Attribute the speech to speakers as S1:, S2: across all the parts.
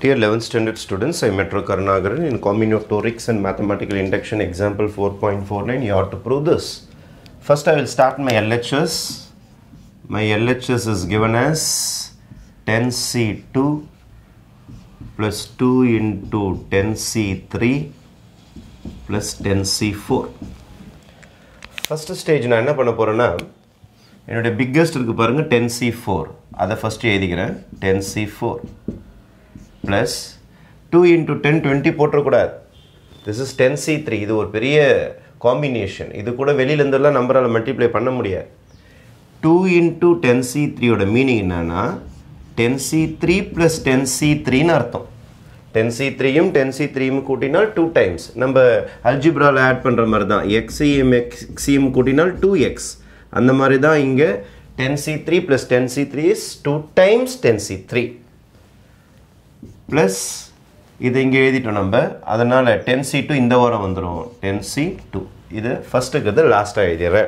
S1: Dear 11th standard students, I am Metro Karnagaran in combinatorics and mathematical induction example 4.49. You have to prove this. First, I will start my LHS. My LHS is given as 10C2 plus 2 into 10C3 plus 10C4. First stage நான் என்ன பண்ண போகிறேன்னா என்னுடைய biggest இருக்குது பாருங்கள் ten C four அதை first எழுதிக்கிறேன் ten C four plus two into ten twenty போட்டுறக்கூடாது this is ten C three இது ஒரு பெரிய காம்பினேஷன் இது கூட வெளியிலேருந்தெல்லாம் நம்பரால் மல்டிப்ளை பண்ண முடியாது டூ இன்ட்டு டென் சி த்ரீயோட மீனிங் என்னன்னா ten C three plus ten C த்ரீன்னு அர்த்தம் டென் சி த்ரீயும் டென் சி த்ரீயும் கூட்டினால் டூ டைம்ஸ் நம்ம அல்ஜிப்ராவில் ஆட் பண்ணுற மாதிரி தான் எக்ஸியும் எக்ஸியும் கூட்டினால் டூ எக்ஸ் அந்த மாதிரி தான் இங்கே ten C three plus ten C three is two times ten C three plus இது இங்கே எழுதிட்டோம் நம்ம அதனால் டென் சி டூ இந்த வாரம் வந்துடும் டென் சி டூ இது ஃபஸ்ட்டுக்கு லாஸ்ட்டாக எழுதிடுறேன்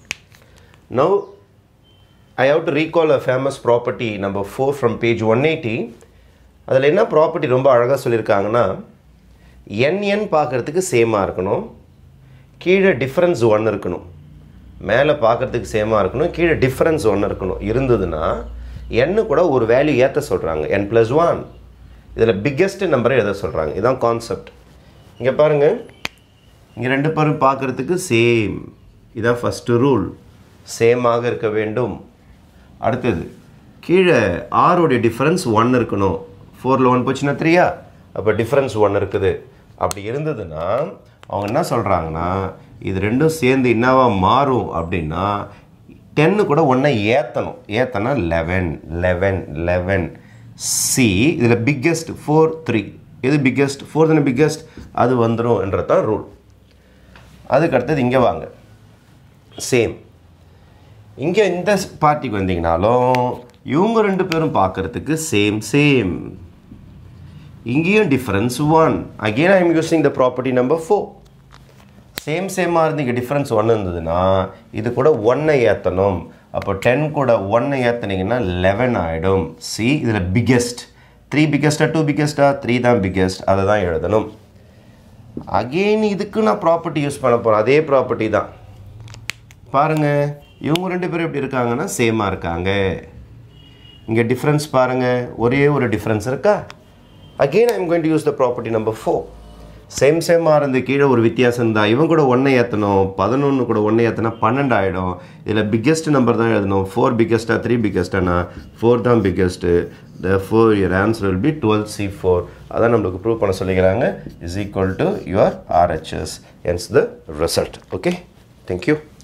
S1: now I have to recall a famous property number four from page one eighty அதில் என்ன ப்ராப்பர்ட்டி ரொம்ப அழகாக சொல்லியிருக்காங்கன்னா என் என் பார்க்குறதுக்கு சேமாக இருக்கணும் கீழே டிஃப்ரென்ஸ் ஒன்று இருக்கணும் மேலே பார்க்குறதுக்கு சேமாக இருக்கணும் கீழே டிஃப்ரென்ஸ் ஒன்று இருக்கணும் இருந்ததுன்னா என்னு கூட ஒரு வேல்யூ ஏற்ற சொல்கிறாங்க என் ப்ளஸ் ஒன் இதில் பிக்கெஸ்ட் நம்பரை எதை சொல்கிறாங்க இதுதான் கான்செப்ட் இங்கே பாருங்கள் இங்கே ரெண்டு பேரும் பார்க்குறதுக்கு சேம் இதான் ஃபஸ்ட்டு ரூல் சேமாக இருக்க வேண்டும் அடுத்தது கீழே ஆரோடைய டிஃப்ரென்ஸ் ஒன் இருக்கணும் ஃபோரில் ஒன் போச்சுன்னா த்ரீயா அப்போ டிஃப்ரென்ஸ் ஒன் இருக்குது அப்படி இருந்ததுன்னா அவங்க என்ன சொல்கிறாங்கன்னா இது ரெண்டும் சேர்ந்து என்னவா மாறும் அப்படின்னா டென்னு கூட ஒன்றை ஏற்றணும் ஏற்றனா லெவன் லெவன் லெவன் சி இதில் பிக்கெஸ்ட் ஃபோர் த்ரீ எது பிக்கெஸ்ட் ஃபோர் தானே பிக்கெஸ்ட் அது வந்துடும் என்றது தான் ரூல் அதுக்கு அடுத்தது இங்கே வாங்க சேம் இங்கே இந்த பார்ட்டிக்கு வந்தீங்கனாலும் இவங்க ரெண்டு பேரும் பார்க்குறதுக்கு சேம் சேம் இங்கேயும் difference one again I am using the property number four same சேமாக இருந்து இங்கே டிஃப்ரென்ஸ் ஒன்று இருந்ததுன்னா இது கூட ஒன்னை ஏற்றணும் அப்போ டென் கூட ஒன்னை ஏற்றுனீங்கன்னா லெவன் ஆகிடும் சி இதில் பிக்கெஸ்ட் த்ரீ பிக்கெஸ்டா டூ பிக்கெஸ்டா த்ரீ தான் பிக்கெஸ்ட் அதை தான் எழுதணும் அகெயின் இதுக்கு நான் ப்ராப்பர்ட்டி யூஸ் பண்ண போகிறேன் அதே ப்ராப்பர்ட்டி தான் பாருங்கள் இவங்க ரெண்டு பேரும் எப்படி இருக்காங்கன்னா சேமாக இருக்காங்க இங்கே டிஃப்ரென்ஸ் பாருங்கள் ஒரே ஒரு டிஃப்ரென்ஸ் இருக்கா again I'm going to use the property number four same சேமாக இருந்து கீழே ஒரு வித்தியாசம் இருந்தால் இவன் கூட ஒன்றை ஏற்றணும் பதினொன்று கூட ஒன்றை ஏற்றினா பன்னெண்டு ஆகிடும் இதில் பிக்கெஸ்ட் நம்பர் தான் எழுதணும் ஃபோர் பிக்கெஸ்ட்டா த்ரீ பிக்கெஸ்டானா ஃபோர் தான் biggest the four your answer will be twelve C four அதான் நம்மளுக்கு ப்ரூவ் பண்ண சொல்லிக்கிறாங்க is equal to your RHS hence the result okay thank you